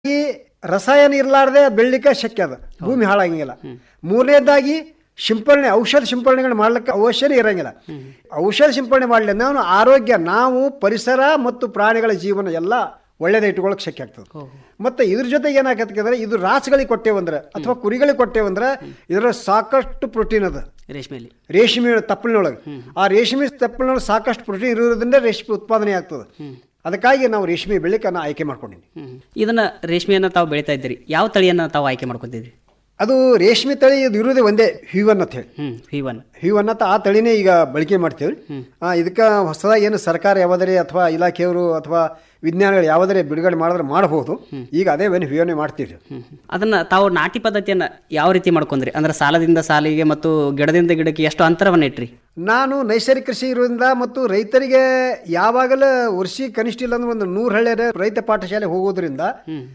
ಈ ರಸಾಯನ ಇರಲಾರ್ದೆ ಬೆಳಿಲಿಕ್ಕೆ ಶಕ್ಯ ಅದ ಭೂಮಿ ಹಾಳಾಗಂಗಿಲ್ಲ ಮೂರನೇದಾಗಿ ಸಿಂಪರಣೆ ಔಷಧ ಸಿಂಪರಣೆಗಳು ಮಾಡ್ಲಿಕ್ಕೆ ಅವಶ್ಯನೇ ಇರಂಗಿಲ್ಲ ಔಷಧ ಸಿಂಪರಣೆ ಮಾಡಲಿ ನಾವು ಆರೋಗ್ಯ ನಾವು ಪರಿಸರ ಮತ್ತು ಪ್ರಾಣಿಗಳ ಜೀವನ ಎಲ್ಲ ಒಳ್ಳೇದ ಇಟ್ಕೊಳ್ಳೋಕೆ ಶಕ್ಯ ಆಗ್ತದೆ ಮತ್ತೆ ಇದ್ರ ಜೊತೆಗೆ ಏನಾಗತ್ತೆ ಅಂದ್ರೆ ಇದು ರಾಸುಗಳಿಗೆ ಕೊಟ್ಟೇವಂದ್ರೆ ಅಥವಾ ಕುರಿಗಳಿಗೆ ಕೊಟ್ಟೇವಂದ್ರೆ ಇದರ ಸಾಕಷ್ಟು ಪ್ರೋಟೀನ್ ಅದ ರೇಷ್ಮೆಯಲ್ಲಿ ರೇಷ್ಮೆ ತಪ್ಪಲಿನೊಳಗೆ ಆ ರೇಷ್ಮೆ ತಪ್ಪಲಿನೊಳಗೆ ಸಾಕಷ್ಟು ಪ್ರೋಟೀನ್ ಇರೋದ್ರಿಂದ ರೇಷ್ಮೆ ಉತ್ಪಾದನೆ ಆಗ್ತದೆ ಅದಕ್ಕಾಗಿ ನಾವು ರೇಷ್ಮೆ ಬೆಳಿಕ್ಕೆ ನಾನು ಆಯ್ಕೆ ಮಾಡ್ಕೊಂಡಿನಿ ಹ್ಮ್. ಇದನ್ನ ರೇಷ್ಮೆಯನ್ನ ತಾವು ಬೆಳಿತಾ ಇದ್ದೀರಿ ಯಾವ ತಳಿಯನ್ನ ತಾವು ಆಯ್ಕೆ ಮಾಡ್ಕೊತಿದ್ರಿ ಅದು ರೇಷ್ಮೆ ತಳಿ ಇದು ಇರೋದೇ ಒಂದೇ ಹ್ಯೂವನ್ ಅಂತ ಹೇಳಿ ಹ್ಮ್ ಹೀವನ್ ಹ್ಯೂವನ್ ಅಂತ ಆ ತಳಿನೇ ಈಗ ಬಳಕೆ ಮಾಡ್ತೇವೆ ಇದಕ್ಕೆ ಹೊಸದಾಗಿ ಏನು ಸರ್ಕಾರ ಯಾವುದರೆ ಅಥವಾ ಇಲಾಖೆಯವರು ಅಥವಾ ವಿಜ್ಞಾನಿಗಳು ಯಾವುದರೆ ಬಿಡುಗಡೆ ಮಾಡಿದ್ರೆ ಮಾಡಬಹುದು ಈಗ ಅದೇ ಏನು ಹ್ಯೂವನ್ನೇ ಮಾಡ್ತೀವಿ ಹ್ಮ್. ಅದನ್ನ ತಾವು ನಾಟಿ ಪದ್ಧತಿಯನ್ನ ಯಾವ ರೀತಿ ಮಾಡ್ಕೊಂಡ್ರಿ ಅಂದ್ರೆ ಸಾಲದಿಂದ ಸಾಲಿಗೆ ಮತ್ತು ಗಿಡದಿಂದ ಗಿಡಕ್ಕೆ ಎಷ್ಟು ಅಂತರವನ್ನ ಇಟ್ರಿ ನಾನು ನೈಸರ್ಗಿಕ ಕೃಷಿ ಇರೋದ್ರಿಂದ ಮತ್ತು ರೈತರಿಗೆ ಯಾವಾಗಲೂ ವರ್ಷಿ ಕನಿಷ್ಠ ಇಲ್ಲ ಅಂದ್ರೆ ಒಂದು ನೂರು ಹಳ್ಳಿಯ ರೈತ ಪಾಠಶಾಲೆ ಹೋಗೋದ್ರಿಂದ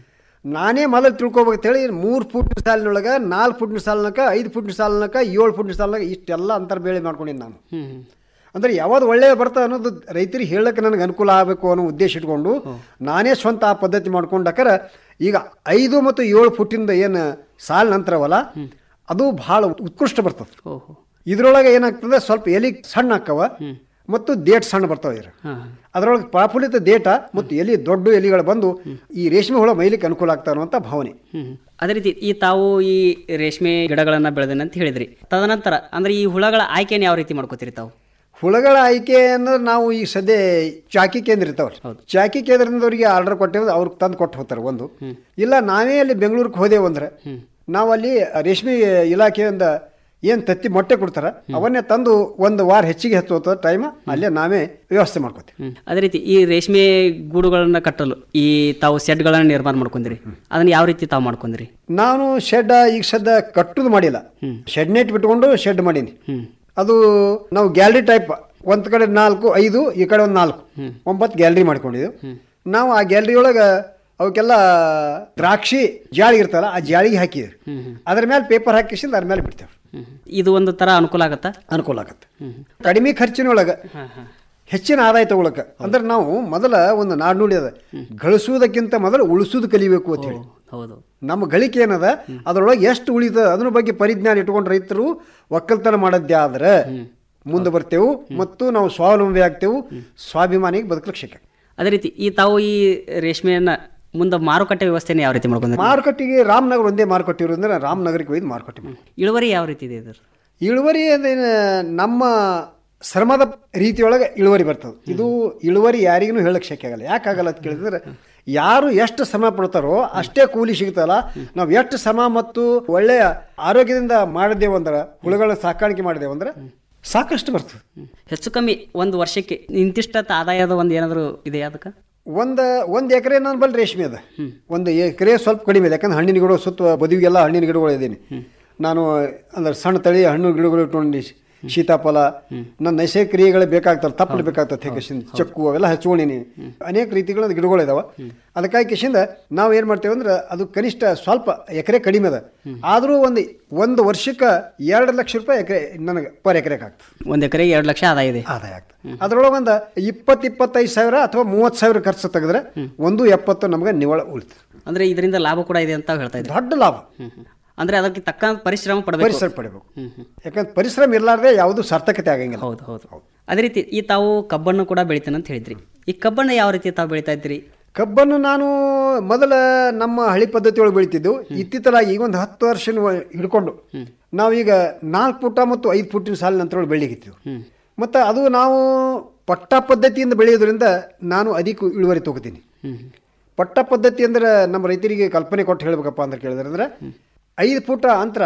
ನಾನೇ ಮೊದಲು ತಿಳ್ಕೊಬೇಕಂತೇಳಿ ಮೂರು ಫುಟ್ ಸಾಲಿನೊಳಗೆ ನಾಲ್ಕು ಫುಟ್ನ ಸಾಲಿನಕ ಐದು ಫುಟ್ನ ಸಾಲಿನಕ ಏಳು ಫುಟ್ನ ಸಾಲಿನಾಗ ಇಷ್ಟೆಲ್ಲ ಅಂತರ ಬೇಳೆ ಮಾಡ್ಕೊಂಡಿನಿ ನಾನು ಹ್ಮ್ ಅಂದ್ರೆ ಯಾವ್ದು ಒಳ್ಳೆಯ ಬರ್ತದೆ ಅನ್ನೋದು ರೈತರಿಗೆ ಹೇಳಕ್ಕೆ ನನಗೆ ಅನುಕೂಲ ಆಗಬೇಕು ಅನ್ನೋ ಉದ್ದೇಶ ಇಟ್ಕೊಂಡು ನಾನೇ ಸ್ವಂತ ಆ ಪದ್ಧತಿ ಮಾಡ್ಕೊಂಡಾಕರ ಈಗ ಐದು ಮತ್ತು ಏಳು ಫುಟ್ಟಿಂದ ಏನು ಸಾಲಿನ ನಂತರವಲ್ಲ ಅದು ಭಾಳ ಉತ್ಕೃಷ್ಟ ಬರ್ತದೆ ಓಹೋ ಇದ್ರೊಳಗೆ ಏನಾಗ್ತದೆ ಸ್ವಲ್ಪ ಎಲಿ ಸಣ್ಣ ಆಕ್ಕವ ಮತ್ತು ದೇಟ್ ಸಣ್ಣ ಬರ್ತಾವ ಇದ್ರ ಹಾ ಅದರೊಳಗೆ ಪ್ರಾಫುಲಿತ ದೇಟ ಮತ್ತು ಎಲಿ ದೊಡ್ಡ ಎಲಿಗಳು ಬಂದು ಈ ರೇಷ್ಮೆ ಹುಳ ಮೈಲಿಕ್ಕೆ ಅನುಕೂಲ ಆಗ್ತಾವ ಅನ್ನುವಂಥ ಭಾವನೆ ಹ್ಮ್ ಅದೇ ರೀತಿ ಈ ತಾವು ಈ ರೇಷ್ಮೆ ಗಿಡಗಳನ್ನ ಬೆಳೆದೇನೆ ಅಂತ ಹೇಳಿದ್ರಿ ತದನಂತರ ಅಂದ್ರೆ ಈ ಹುಳಗಳ ಆಯ್ಕೆನ ಯಾವ ರೀತಿ ಮಾಡ್ಕೋತೀರಿ ತಾವು ಹುಳಗಳ ಆಯ್ಕೆ ಅಂದ್ರೆ ನಾವು ಈ ಸದ್ಯ ಚಾಕಿ ಕೇಂದ್ರ ಇರ್ತಾವಲ್ಲ ಹೌದು. ಚಾಕಿ ಕೇಂದ್ರದವರಿಗೆ ಆರ್ಡರ್ ಕೊಟ್ಟೇವೆ ಅವ್ರಿಗೆ ತಂದು ಕೊಟ್ಟು ಹೋಗ್ತಾರೆ ಒಂದು ಇಲ್ಲ ನಾವೇ ಅಲ್ಲಿ ಬೆಂಗಳೂರಿಗೆ ಹೋದೆವು ಅಂದ್ರೆ ನಾವು ಅಲ್ಲಿ ರೇಷ್ಮೆ ಇಲಾಖೆಯಿಂದ ಏನು ತತ್ತಿ ಮೊಟ್ಟೆ ಕೊಡ್ತಾರ ಅವನ್ನೇ ತಂದು ಒಂದು ವಾರ ಹೆಚ್ಚಿಗೆ ಹತ್ತು ಟೈಮ್ ಅಲ್ಲೇ ನಾವೇ ವ್ಯವಸ್ಥೆ ಮಾಡ್ಕೋತೀವಿ ಹ್ಮ್ ಅದೇ ರೀತಿ ಈ ರೇಷ್ಮೆ ಗೂಡುಗಳನ್ನ ಕಟ್ಟಲು ಈ ತಾವು ಶೆಡ್ಗಳನ್ನ ನಿರ್ಮಾಣ ಮಾಡ್ಕೊಂಡ್ರಿ ಅದನ್ನ ಯಾವ ರೀತಿ ತಾವು ಮಾಡ್ಕೊಂಡ್ರಿ ನಾನು ಶೆಡ್ ಈಗ ಸದ್ಯ ಕಟ್ಟುದು ಮಾಡಿಲ್ಲ ಶೆಡ್ ನೆಟ್ ಬಿಟ್ಕೊಂಡು ಶೆಡ್ ಮಾಡೀನಿ ಹ್ಮ್ ಅದು ನಾವು ಗ್ಯಾಲರಿ ಟೈಪ್ ಒಂದ್ ಕಡೆ ನಾಲ್ಕು ಐದು ಈ ಕಡೆ ಒಂದು ನಾಲ್ಕು ಒಂಬತ್ತು ಗ್ಯಾಲರಿ ಮಾಡ್ಕೊಂಡಿದ್ದೆವು ನಾವು ಆ ಗ್ಯಾಲರಿ ಒಳಗೆ ಅವಕ್ಕೆಲ್ಲ ದ್ರಾಕ್ಷಿ ಜಾಳಿ ಇರ್ತಲ್ಲ ಆ ಜಾಳಿಗೆ ಹಾಕಿದ್ವಿ ಅದ್ರ ಮೇಲೆ ಪೇಪರ್ ಹಾಕಿಸಿಂದ ಅದ್ರ ಮೇಲೆ ಬಿಡ್ತೇವೆ ಹ್ಮ್ ಇದು ಒಂದು ತರ ಅನುಕೂಲ ಆಗತ್ತಾ ಅನುಕೂಲ ಆಗತ್ತೆ ಕಡಿಮೆ ಖರ್ಚಿನೊಳಗೆ ಹಾ ಹಾ ಹೆಚ್ಚಿನ ಆದಾಯ ತಗೊಳಕ ಅಂದ್ರೆ ನಾವು ಮೊದಲ ಒಂದು ನಾಡ್ನುಡಿ ಅದ ಗಳಿಸುವುದಕ್ಕಿಂತ ಮೊದಲು ಉಳಿಸುವುದು ಕಲಿಬೇಕು ಅಂತ ಹೇಳಿ ಹೌದು ನಮ್ಮ ಗಳಿಕೆ ಏನದ ಅದರೊಳಗೆ ಎಷ್ಟು ಉಳಿದ ಅದ್ರ ಬಗ್ಗೆ ಪರಿಜ್ಞಾನ ಇಟ್ಕೊಂಡು ರೈತರು ಒಕ್ಕಲ್ತನ ಮಾಡದ್ದೇ ಆದ್ರೆ ಮುಂದೆ ಬರ್ತೇವು ಮತ್ತು ನಾವು ಸ್ವಾವಲಂಬಿ ಆಗ್ತೇವು ಸ್ವಾಭಿಮಾನಿಗೆ ಬದುಕಲಿಕ್ಕೆ ಶಕ್ಯ ಅದೇ ರೀತಿ ಈ ತಾವು ಈ ರೇಷ್ಮೆಯನ್ನ ಮುಂದೆ ಮಾರುಕಟ್ಟೆ ವ್ಯವಸ್ಥೆನ ಯಾವ ರೀತಿ ಮಾಡ್ಕೊಂಡ್ರಿ ಮಾರುಕಟ್ಟೆಗೆ ರಾಮನಗರ ಒಂದೇ ಮಾರುಕಟ್ಟೆ ಇರೋದ್ರಿಂದ ರಾಮನಗರಕ್ಕೆ ಒಯ್ದು ಮಾರುಕಟ್ಟೆ ಮಾಡಿ ಇಳುವರಿ ಯಾವ ರೀತಿ ಇದೆ ಇದ್ರ ಇಳುವರಿ ಅಂದ್ರೆ ನಮ್ಮ ಶ್ರಮದ ರೀತಿಯೊಳಗೆ ಇಳುವರಿ ಬರ್ತದೆ ಇದು ಇಳುವರಿ ಯಾರಿಗೂ ಹೇಳಕ್ಕೆ ಶಕ್ಯ ಆಗಲ್ಲ ಯಾಕಾಗಲ್ಲ ಅಂತ ಕೇಳಿದ್ರೆ ಯಾರು ಎಷ್ಟು ಶ್ರಮ ಪಡ್ತಾರೋ ಅಷ್ಟೇ ಕೂಲಿ ಸಿಗ್ತಲ್ಲ ನಾವು ಎಷ್ಟು ಶ್ರಮ ಮತ್ತು ಒಳ್ಳೆಯ ಆರೋಗ್ಯದಿಂದ ಮಾಡಿದ್ದೇವೆ ಅಂದ್ರೆ ಹುಳುಗಳ ಸಾಕಾಣಿಕೆ ಮಾಡಿದ್ದೇವೆ ಅಂದ್ರೆ ಸಾಕಷ್ಟು ಬರ್ತದೆ ಹೆಚ್ಚು ಕಮ್ಮಿ ಒಂದು ವರ್ಷಕ್ಕೆ ಇಂತಿಷ್ಟ ಆದಾಯದ ಒಂದು ಏನಾದರೂ ಇದೆ ಅದಕ್ಕೆ ಒಂದು ಒಂದು ಎಕರೆ ನನ್ನ ಬಳಿ ರೇಷ್ಮೆ ಅದ ಒಂದು ಎಕರೆ ಸ್ವಲ್ಪ ಕಡಿಮೆ ಇದೆ ಯಾಕಂದ್ರೆ ಹಣ್ಣಿನ ಗಿಡ ಸುತ್ತ ಬದಿಗೆಲ್ಲ ಹಣ್ಣಿನ ಗಿಡಗಳು ಇದ್ದೀನಿ ನಾನು ಅಂದ್ರೆ ಸಣ್ಣ ತಳಿ ಹಣ್ಣು ಗಿಡಗಳು ಇಟ್ಕೊಂಡು ಸೀತಾಫಲ ನನ್ನ ನೈಸರ್ಗಿಕ ಕ್ರಿಯೆಗಳು ಬೇಕಾಗ್ತವೆ ತಪ್ಪಲು ಬೇಕಾಗ್ತದೆ ಹೇಗೆ ಚಕ್ಕು ಅವೆಲ್ಲ ಹಚ್ಕೊಂಡಿನಿ ಅನೇಕ ರೀತಿಗಳ ಗಿಡಗಳು ಇದಾವೆ ಅದಕ್ಕಾಗಿ ಕಿಶಿಂದ ನಾವು ಏನು ಮಾಡ್ತೇವೆ ಅಂದ್ರೆ ಅದು ಕನಿಷ್ಠ ಸ್ವಲ್ಪ ಎಕರೆ ಕಡಿಮೆ ಅದ ಆದರೂ ಒಂದು ಒಂದು ವರ್ಷಕ್ಕೆ ಎರಡು ಲಕ್ಷ ರೂಪಾಯಿ ಎಕರೆ ನನಗೆ ಪರ್ ಎಕರೆಗೆ ಆಗ್ತದೆ ಒಂದು ಎಕರೆಗೆ ಎರಡು ಲಕ್ಷ ಆದಾಯ ಇದೆ ಆದಾಯ ಆಗ್ತದೆ ಅದ್ರೊಳಗೆ ಒಂದು ಇಪ್ಪತ್ತು ಇಪ್ಪತ್ತೈದು ಸಾವಿರ ಅಥವಾ ಮೂವತ್ತು ಸಾವಿರ ಖರ್ಚು ತೆಗೆದ್ರೆ ಒಂದು ಎಪ್ಪತ್ತು ನಮಗೆ ನಿವಳ ಉಳಿತು ಅಂದ್ರೆ ಇದರಿಂದ ಲಾಭ ಕೂಡ ಇದೆ ಅಂತ ಹೇಳ್ತಾ ಇದ್ದಾರೆ ದೊಡ್ಡ ಲಾಭ ಹ್ಮ್ ಹ್ಮ್. ಅಂದ್ರೆ ಅದಕ್ಕೆ ತಕ್ಕ ಪರಿಶ್ರಮ ಪಡಬೇಕು ಪರಿಶ್ರಮ ಪಡಿಬೇಕು ಹ್ಮ್ ಹ್ಮ್. ಯಾಕಂದ್ರೆ ಪರಿಶ್ರಮ ಇರಲಾರ್ದೆ ಯಾವುದು ಸಾರ್ಥಕತೆ ಆಗಂಗಿಲ್ಲ ಹೌದು ಹೌದು ಅದೇ ರೀತಿ ಈ ತಾವು ಕಬ್ಬನ್ನು ಕೂಡ ಬೆಳಿತೇನೆ ಅಂತ ಹೇಳಿದ್ರಿ ಈ ಕಬ್ಬನ್ನು ಯಾವ ರೀತಿ ತಾವು ಬೆಳಿತಾ ಇದ್ರಿ ಕಬ್ಬನ್ನು ನಾನು ಮೊದಲ ನಮ್ಮ ಹಳಿ ಪದ್ಧತಿ ಒಳಗೆ ಬೆಳಿತಿದ್ದು ಇತ್ತಿತ್ತಲಾಗಿ ಈಗ ಒಂದು ಹತ್ತು ವರ್ಷ ಹಿಡ್ಕೊಂಡು ನಾವೀಗ ನಾಲ್ಕು ಫುಟ ಮತ್ತು ಐದು ಫುಟಿನ ಸಾಲಿನ ನಂತರ ಬೆಳಿಗಿತ್ತೀವಿ ಮತ್ತು ಅದು ನಾವು ಪಟ್ಟ ಪದ್ಧತಿಯಿಂದ ಬೆಳೆಯೋದ್ರಿಂದ ನಾನು ಅಧಿಕ ಇಳುವರಿ ತಗೋತೀನಿ ಹ್ಮ್ ಪಟ್ಟ ಪದ್ಧತಿ ಅಂದ್ರೆ ನಮ್ಮ ರೈತರಿಗೆ ಕಲ್ಪನೆ ಕೊಟ್ಟು ಹೇಳ್ಬೇಕಪ್ಪ ಅಂತ ಕೇಳಿದ್ರೆ ಅಂದ್ರೆ ಐದು ಫುಟ ಅಂತರ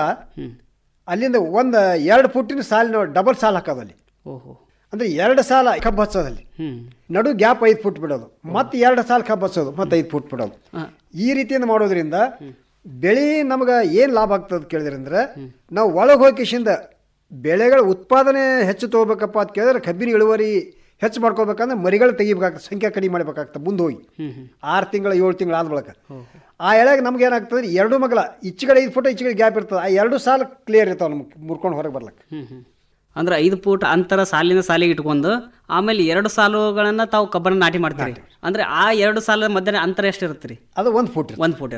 ಅಲ್ಲಿಂದ ಒಂದು ಎರಡು ಫುಟಿನ ಸಾಲಿನ ಡಬಲ್ ಸಾಲ್ ಹಾಕೋದು ಅಲ್ಲಿ ಓಹೋ ಅಂದ್ರೆ ಎರಡು ಸಾಲ ಕಬ್ಬು ಹಚ್ಚೋದಲ್ಲಿ ಹ್ಮ್ ನಡು ಗ್ಯಾಪ್ ಐದು ಫುಟ್ ಬಿಡೋದು ಮತ್ತೆ ಎರಡು ಸಾಲ ಕಬ್ಬು ಹಚ್ಚೋದು ಮತ್ತೆ ಐದು ಫುಟ್ ಬಿಡೋದು ಹಾ. ಈ ರೀತಿಯಿಂದ ಮಾಡೋದ್ರಿಂದ ಬೆಳೆ ನಮಗೆ ಏನು ಲಾಭ ಆಗ್ತದೆ ಕೇಳಿದ್ರೆ ಅಂದ್ರೆ ನಾವು ಒಳಗೆ ಹೋಗಿ ಕಿಶಿಂದ ಬೆಳೆಗಳ ಉತ್ಪಾದನೆ ಹೆಚ್ಚು ತಗೋಬೇಕಪ್ಪ ಅಂತ ಕೇಳಿದ್ರೆ ಕಬ್ಬಿನ ಇಳುವರಿ ಹೆಚ್ಚು ಮಾಡ್ಕೋಬೇಕಂದ್ರೆ ಮರಿಗಳು ತೆಗಿಬೇಕಾಗ್ತದೆ ಸಂಖ್ಯೆ ಕಡಿಮೆ ಮಾಡ್ಬೇಕಾಗ್ತದೆ ಮುಂದೆ ಹೋಗಿ ಆರು ತಿಂಗಳ ಏಳು ತಿಂಗಳು ಆದ ಬಳಿಕ ಆ ಎಳೆಗೆ ನಮ್ಗೆ ಏನಾಗ್ತದೆ ಎರಡು ಮಗಲ ಈಚೆಗಡೆ ಐದು ಫುಟ್ ಈಚೆಗಡೆ ಗ್ಯಾಪ್ ಇರ್ತದೆ ಆ ಎರಡು ಸಾಲ ಕ್ಲಿಯರ್ ಇರ್ತಾವೆ ನಮ್ಗೆ ಮುರ್ಕೊಂಡು ಹೊರಗೆ ಬರ್ಲಕ್ಕೆ ಹ್ಮ್ ಹ್ಮ್ ಅಂದ್ರೆ ಐದು ಫೂಟ್ ಅಂತರ ಸಾಲಿನ ಸಾಲಿಗೆ ಇಟ್ಕೊಂಡು ಆಮೇಲೆ ಎರಡು ಸಾಲುಗಳನ್ನ ತಾವು ಕಬ್ಬನ್ನ ನಾಟಿ ಮಾಡ್ತೀರಿ ಅಂದ್ರೆ ಆ ಎರಡು ಸಾಲ ಮಧ್ಯೆ ಅಂತರ ಎಷ್ಟು ಇರುತ್ತೆ ರೀ ಅದು ಒಂದು ಫುಟ್ ಒಂದು ಫೂಟ್